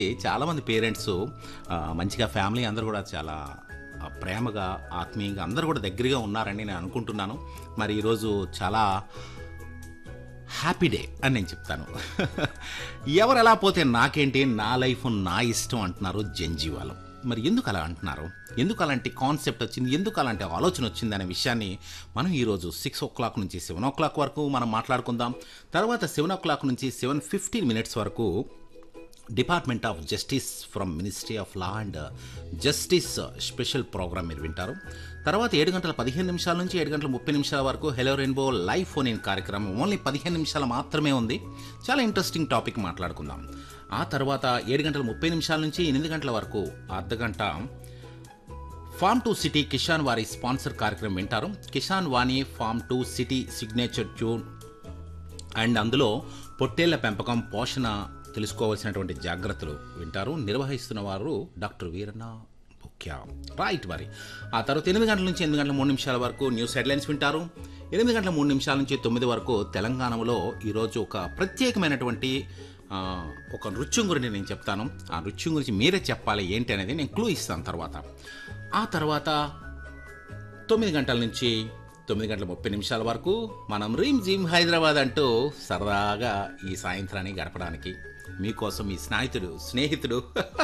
చాలామంది పేరెంట్స్ మంచిగా ఫ్యామిలీ అందరూ కూడా చాలా ఆ, ప్రేమగా ఆత్మీయంగా అందరూ కూడా దగ్గరగా ఉన్నారని నేను అనుకుంటున్నాను మరి ఈరోజు చాలా హ్యాపీ డే అని నేను చెప్తాను ఎవరు ఎలా పోతే నాకేంటి నా లైఫ్ నా ఇష్టం అంటున్నారు జంజీవాలు మరి ఎందుకు అలా అంటున్నారు ఎందుకు అలాంటి కాన్సెప్ట్ వచ్చింది ఎందుకు అలాంటి ఆలోచన వచ్చింది అనే విషయాన్ని మనం ఈరోజు సిక్స్ ఓ క్లాక్ నుంచి సెవెన్ ఓ క్లాక్ వరకు మనం మాట్లాడుకుందాం తర్వాత సెవెన్ ఓ క్లాక్ నుంచి సెవెన్ ఫిఫ్టీన్ మినిట్స్ వరకు department of justice from ministry of law and justice special programme మీరు వింటారు తర్వాత ఏడు గంటల పదిహేను నిమిషాల నుంచి ఏడు గంటల ముప్పై నిమిషాల వరకు hello rainbow live phone in కార్యక్రమం ఓన్లీ పదిహేను నిమిషాలు మాత్రమే ఉంది చాలా ఇంట్రెస్టింగ్ టాపిక్ మాట్లాడుకుందాం ఆ తర్వాత ఏడు గంటల ముప్పై నిమిషాల నుంచి ఎనిమిది గంటల వరకు అర్ధ గంట ఫామ్ టు సిటీ కిషాన్ వారి స్పాన్సర్ కార్యక్రమం వింటారు Kisan Vani farm to city signature tune and అందులో పొట్టేళ్ల పెంపకం పోషణ తెలుసుకోవాల్సినటువంటి జాగ్రత్తలు వింటారు నిర్వహిస్తున్న వారు డాక్టర్ వీరన్న ముఖ్య రైట్ మరి ఆ తర్వాత ఎనిమిది గంటల నుంచి ఎనిమిది గంటల మూడు నిమిషాల వరకు న్యూస్ హెడ్లైన్స్ వింటారు ఎనిమిది గంటల మూడు నిమిషాల నుంచి తొమ్మిది వరకు తెలంగాణలో ఈరోజు ఒక ప్రత్యేకమైనటువంటి ఆ, ఒక నృత్యం గురించి నేను చెప్తాను ఆ నృత్యం గురించి మీరే చెప్పాలి ఏంటి అనేది నేను క్లూ ఇస్తాను తర్వాత ఆ తర్వాత తొమ్మిది గంటల నుంచి తొమ్మిది గంటల ముప్పై నిమిషాల వరకు మనం రీమ్ జిమ్ హైదరాబాద్ అంటూ సరదాగా ఈ సాయంత్రాన్ని గడపడానికి మీకోసం మీ స్నేహితుడు స్నేహితుడు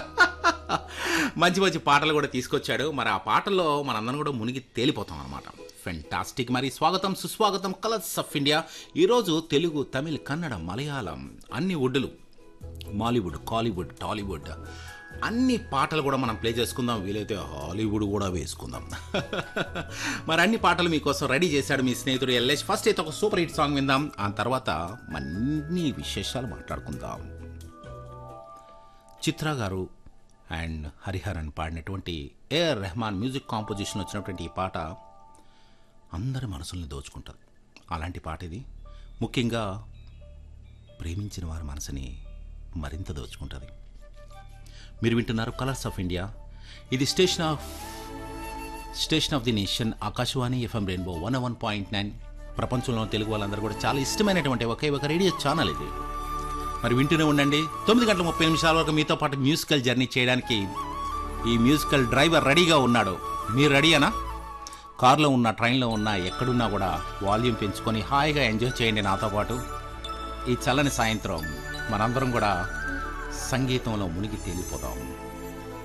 మంచి మంచి పాటలు కూడా తీసుకొచ్చాడు మరి ఆ పాటల్లో మనందరం కూడా మునిగి తేలిపోతాం అనమాట ఫెంటాస్టిక్ మరి స్వాగతం సుస్వాగతం కలర్స్ ఆఫ్ ఇండియా ఈరోజు తెలుగు తమిళ్ కన్నడ మలయాళం అన్ని వుడ్డులు మాలీవుడ్ కాలీవుడ్ టాలీవుడ్ అన్ని పాటలు కూడా మనం ప్లే చేసుకుందాం వీలైతే హాలీవుడ్ కూడా వేసుకుందాం మరి అన్ని పాటలు మీకోసం రెడీ చేశాడు మీ స్నేహితుడు ఎల్ఎస్ ఫస్ట్ అయితే ఒక సూపర్ హిట్ సాంగ్ విందాం ఆ తర్వాత అన్ని విశేషాలు మాట్లాడుకుందాం చిత్ర గారు అండ్ హరిహరన్ పాడినటువంటి ఏఆర్ రెహమాన్ మ్యూజిక్ కాంపోజిషన్ వచ్చినటువంటి ఈ పాట అందరి మనసుల్ని దోచుకుంటుంది అలాంటి పాట ఇది ముఖ్యంగా ప్రేమించిన వారి మనసుని మరింత దోచుకుంటుంది మీరు వింటున్నారు కలర్స్ ఆఫ్ ఇండియా ఇది station of station of the nation Akashvani FM rainbow one one point nine ప్రపంచంలో తెలుగు వాళ్ళందరూ కూడా చాలా ఇష్టమైనటువంటి ఒకే ఒక రేడియో ఛానల్ ఇది మరి వింటూనే ఉండండి తొమ్మిది గంటల ముప్పై నిమిషాల వరకు మీతో పాటు మ్యూజికల్ జర్నీ చేయడానికి ఈ మ్యూజికల్ డ్రైవర్ రెడీగా ఉన్నాడు మీరు రెడీయేనా కార్లో ఉన్న ట్రైన్లో ఉన్న ఎక్కడున్నా కూడా వాల్యూమ్ పెంచుకొని హాయిగా ఎంజాయ్ చేయండి నాతో పాటు ఈ చల్లని సాయంత్రం మనందరం కూడా సంగీతంలో మునిగి తేలిపోదాం